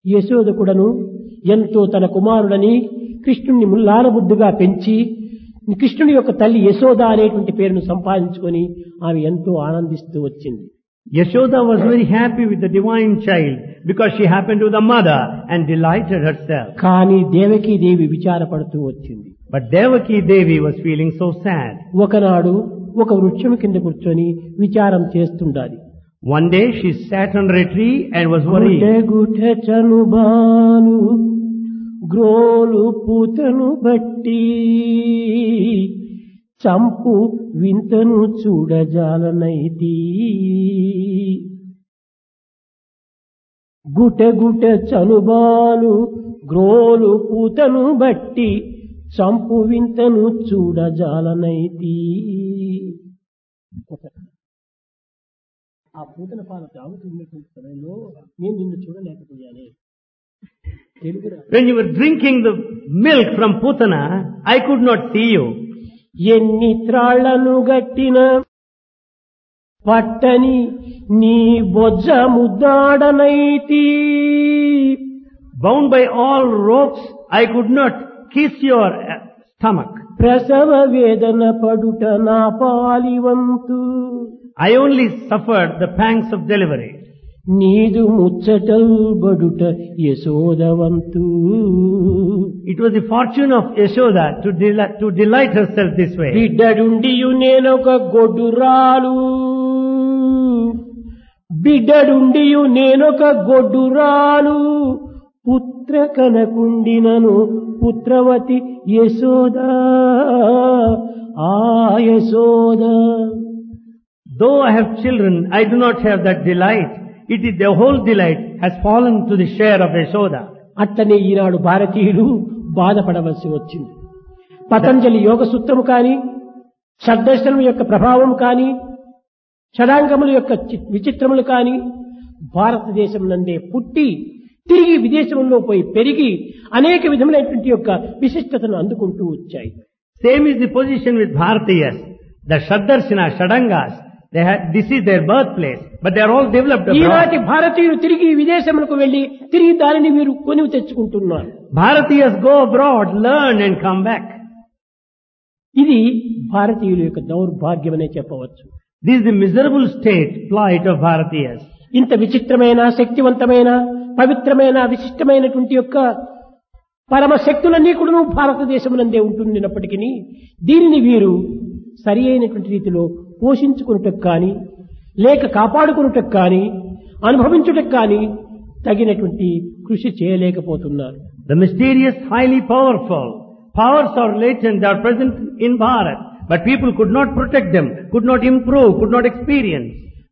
యశోద కూడాను ఎంతో తన కుమారుడని కృష్ణుణ్ణి ముల్లారబుద్దుగా పెంచి కృష్ణుని యొక్క తల్లి యశోద అనేటువంటి పేరును సంపాదించుకొని ఆమె ఎంతో ఆనందిస్తూ వచ్చింది Yashoda was very happy with the divine child because she happened to be the mother and delighted herself. కానీ దేవకీ దేవి విచారపడుతూ వచ్చింది But Devaki Devi was feeling so sad. ఒకనాడు ఒక వృక్షం కింద కూర్చొని విచారం చేస్తుండాలి One day she sat under a tree and was గుటె worried. గుటె చనుబాను గ్రోలు పూతను బట్టి చంపు వింతను చూడజాలనైతి గుటె గుటె చనుబాలు గ్రోలు పూతను బట్టి చంపు వింతను చూడజాలనైతి ఆ పూతన పాల తాగుతున్నటువంటి సమయంలో నేను నిన్ను చూడలేకపోయానే తెలుగు రా- When you were drinking the milk from Putana, I could not see you. ఎన్ని త్రాళ్లను గట్టిన పట్టని నీ బొజ్జ ముద్దాడనైతి Bound by all ropes, I could not kiss your uh, stomach. ప్రసవ వేదన పడుట నా పాలివంతు I only suffered the pangs of delivery. నీదు ముచ్చటల్ బడుట యశోదవంతు It was the fortune of Yashoda to, del- to delight herself this way. బిడ్డడుండియు నేనొక గొడ్డురాలు బిడ్డడుండియు నేనొక గొడ్డురాలు పుత్ర కనకుండినను పుత్రవతి యశోద ఆ Yashoda Though I have children, I do not have that delight. It is the whole delight has fallen to the share of Yashoda. అట్లనే ఈనాడు భారతీయులు బాధపడవలసి వచ్చింది పతంజలి యోగ సూత్రము కాని షడ్దర్శనం యొక్క ప్రభావం కాని షడాంగముల యొక్క చి- విచిత్రములు కాని భారతదేశం నందే పుట్టి తిరిగి విదేశంలో పోయి పెరిగి అనేక విధములైనటువంటి యొక్క విశిష్టతను అందుకుంటూ వచ్చాయి Same is the position with Bharatiyas. The Shaddarshina, Shadangas, they had, this is their birthplace, but they are all developed ఈనాటి abroad. భారతీయులు తిరిగి విదేశములకు వెళ్లి తిరిగి దానిని వీరు కొనివి తెచ్చుకుంటున్నారు Bharatiyas go abroad, learn and come back. ఇది భారతీయుల యొక్క దౌర్భాగ్యమనే చెప్పవచ్చు This is the miserable state, plight of Bharatiyas. ఇంత విచిత్రమైన శక్తివంతమైన పవిత్రమైన విశిష్టమైనటువంటి యొక్క పరమ శక్తులన్నీ కూడా భారతదేశమునందే ఉంటున్నప్పటికీ దీనిని వీరు సరి అయినటువంటి రీతిలో పోషించుకున్నటకు కానీ లేక కాపాడుకున్నటకు కానీ అనుభవించుటకు కానీ తగినటువంటి కృషి చేయలేకపోతున్నారు The mysterious, highly powerful powers are latent, they are present in Bharat, but people could not protect them, could not improve, could not experience.